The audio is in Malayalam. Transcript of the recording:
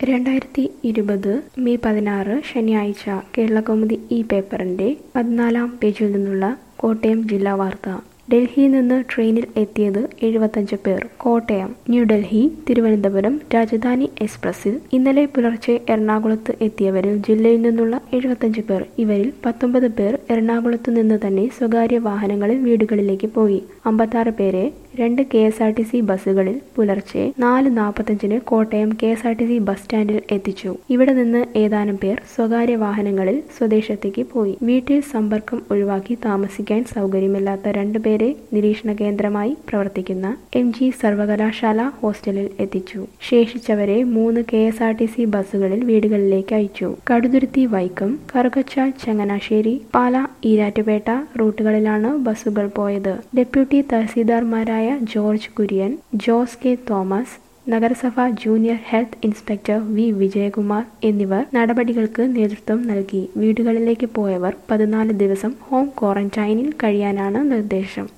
രണ്ടായിരത്തി ഇരുപത് മെയ് പതിനാറ് ശനിയാഴ്ച കേരളകൗമുദി ഈ പേപ്പറിന്റെ പതിനാലാം പേജിൽ നിന്നുള്ള കോട്ടയം ജില്ലാ വാർത്ത ഡൽഹിയിൽ നിന്ന് ട്രെയിനിൽ എത്തിയത് എഴുപത്തഞ്ച് പേർ കോട്ടയം ന്യൂഡൽഹി തിരുവനന്തപുരം രാജധാനി എക്സ്പ്രസിൽ ഇന്നലെ പുലർച്ചെ എറണാകുളത്ത് എത്തിയവരിൽ ജില്ലയിൽ നിന്നുള്ള എഴുപത്തഞ്ച് പേർ ഇവരിൽ പത്തൊമ്പത് പേർ എറണാകുളത്തു നിന്ന് തന്നെ സ്വകാര്യ വാഹനങ്ങളിൽ വീടുകളിലേക്ക് പോയി അമ്പത്താറ് പേരെ രണ്ട് K S R T C ബസ്സുകളിൽ പുലർച്ചെ നാല് നാൽപ്പത്തഞ്ചിന് Kottayam K S R T C bus സ്റ്റാൻഡിൽ എത്തിച്ചു ഇവിടെ നിന്ന് ഏതാനും പേർ സ്വകാര്യ വാഹനങ്ങളിൽ സ്വദേശത്തേക്ക് പോയി വീട്ടിൽ സമ്പർക്കം ഒഴിവാക്കി താമസിക്കാൻ സൗകര്യമില്ലാത്ത രണ്ടുപേരെ നിരീക്ഷണ കേന്ദ്രമായി പ്രവർത്തിക്കുന്ന എം ജി സർവകലാശാല ഹോസ്റ്റലിൽ എത്തിച്ചു ശേഷിച്ചവരെ മൂന്ന് K S R T C ബസ്സുകളിൽ വീടുകളിലേക്ക് അയച്ചു കടുതുരുത്തി വൈക്കം കറുകച്ചാൽ ചങ്ങനാശ്ശേരി പാല ഈരാറ്റുപേട്ട റൂട്ടുകളിലാണ് ബസ്സുകൾ പോയത് ഡെപ്യൂട്ടി തഹസീൽദാർമാരായ ജോർജ് കുര്യൻ ജോസ് കെ തോമസ് നഗരസഭ junior health inspector V Vijayakumar എന്നിവർ നടപടികൾക്ക് നേതൃത്വം നൽകി വീടുകളിലേക്ക് പോയവർ പതിനാല് ദിവസം ഹോം ക്വാറന്റൈനിൽ കഴിയാനാണ് നിർദ്ദേശം